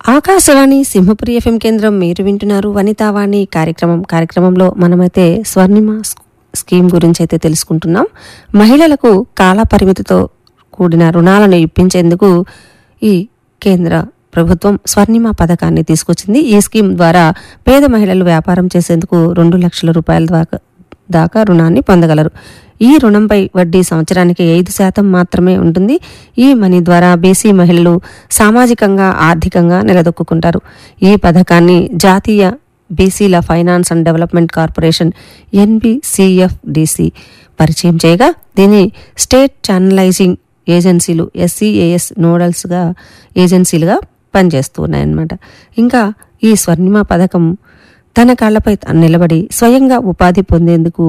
Akashvani Simhapuri FM కేంద్రం మీరు వింటున్నారు వనితావాణి కార్యక్రమం కార్యక్రమంలో మనమైతే స్వర్ణిమ స్- స్కీమ్ గురించి అయితే తెలుసుకుంటున్నాం మహిళలకు కాల పరిమితితో కూడిన రుణాలను ఇప్పించేందుకు ఈ కేంద్ర ప్రభుత్వం స్వర్ణిమ పథకాన్ని తీసుకొచ్చింది ఈ స్కీమ్ ద్వారా పేద మహిళలు వ్యాపారం చేసేందుకు రెండు లక్షల రూపాయల దాకా దాకా రుణాన్ని పొందగలరు ఈ రుణంపై వడ్డీ సంవత్సరానికి ఐదు శాతం మాత్రమే ఉంటుంది ఈ మనీ ద్వారా బీసీ మహిళలు సామాజికంగా ఆర్థికంగా నిలదొక్కుంటారు ఈ పథకాన్ని జాతీయ బీసీల finance and development corporation N B C F D C పరిచయం చేయగా దీన్ని స్టేట్ ఛానలైజింగ్ ఏజెన్సీలు ఎస్సీఏఎస్ నోడల్స్గా ఏజెన్సీలుగా పనిచేస్తూ ఉన్నాయన్నమాట ఇంకా ఈ స్వర్ణిమ పథకం తన కాళ్లపై తాను నిలబడి స్వయంగా ఉపాధి పొందేందుకు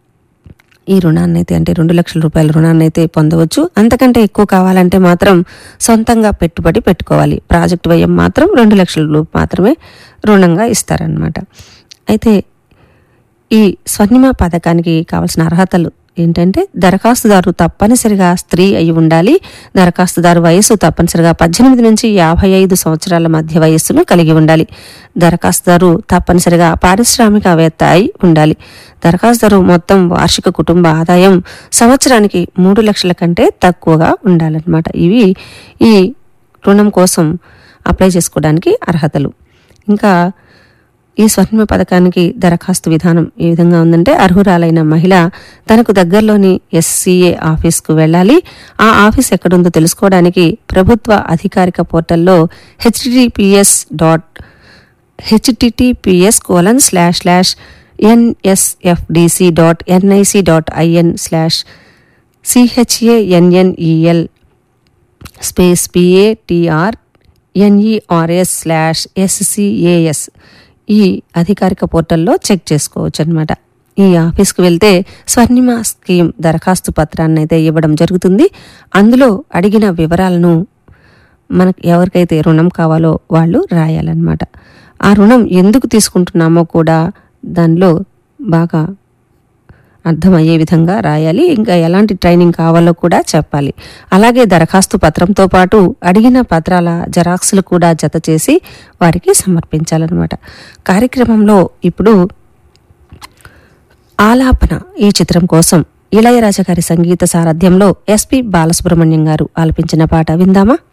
ఈ రుణాన్ని అయితే అంటే రెండు లక్షల రూపాయల రుణాన్ని అయితే పొందవచ్చు అంతకంటే ఎక్కువ కావాలంటే మాత్రం సొంతంగా పెట్టుబడి పెట్టుకోవాలి ప్రాజెక్ట్ వ్యయం మాత్రం రెండు లక్షల రూ- మాత్రమే రుణంగా ఇస్తారనమాట అయితే ఈ స్వర్ణిమ పథకానికి కావాల్సిన అర్హతలు ఏంటంటే దరఖాస్తుదారు తప్పనిసరిగా స్త్రీ అయి ఉండాలి దరఖాస్తుదారు వయసు తప్పనిసరిగా పద్దెనిమిది నుంచి యాభై ఐదు సంవత్సరాల మధ్య వయస్సును కలిగి ఉండాలి దరఖాస్తుదారు తప్పనిసరిగా పారిశ్రామికవేత్త అయి ఉండాలి దరఖాస్తుదారు మొత్తం వార్షిక కుటుంబ ఆదాయం సంవత్సరానికి మూడు లక్షల కంటే తక్కువగా ఉండాలన్నమాట ఇవి ఈ రుణం కోసం అప్లై చేసుకోవడానికి అర్హతలు ఇంకా ఈ స్వర్ణిమ పథకానికి దరఖాస్తు విధానం ఏ విధంగా ఉందంటే అర్హురాలైన మహిళ తనకు దగ్గరలోని ఎస్సీఏ ఆఫీస్కు వెళ్ళాలి ఆ ఆఫీస్ ఎక్కడుందో తెలుసుకోవడానికి ప్రభుత్వ అధికారిక పోర్టల్లో HDPS dot HTTPS colon slash slash NSFDC dot NIC dot IN slash సిహెచ్ఏఎన్ఎన్ఈఎల్ space పిఏటిఆర్ ఎన్ఈఆర్ఎస్ slash ఎస్సిఏఎస్ ఈ అధికారిక పోర్టల్లో చెక్ చేసుకోవచ్చు అనమాట ఈ ఆఫీస్కి వెళ్తే స్వర్ణిమ స్కీమ్ దరఖాస్తు పత్రాన్ని అయితే ఇవ్వడం జరుగుతుంది అందులో అడిగిన వివరాలను మనకు ఎవరికైతే రుణం కావాలో వాళ్ళు రాయాలన్నమాట ఆ రుణం ఎందుకు తీసుకుంటున్నామో కూడా దానిలో బాగా అర్థమయ్యే విధంగా రాయాలి ఇంకా ఎలాంటి ట్రైనింగ్ కావాలో కూడా చెప్పాలి అలాగే దరఖాస్తు పత్రంతో పాటు అడిగిన పత్రాల జెరాక్స్లు కూడా జత చేసి వారికి సమర్పించాలన్నమాట కార్యక్రమంలో ఇప్పుడు ఆలాపన ఈ చిత్రం కోసం ఇళయరాజా గారి సంగీత సారథ్యంలో ఎస్పి బాలసుబ్రహ్మణ్యం గారు ఆలపించిన పాట విందామా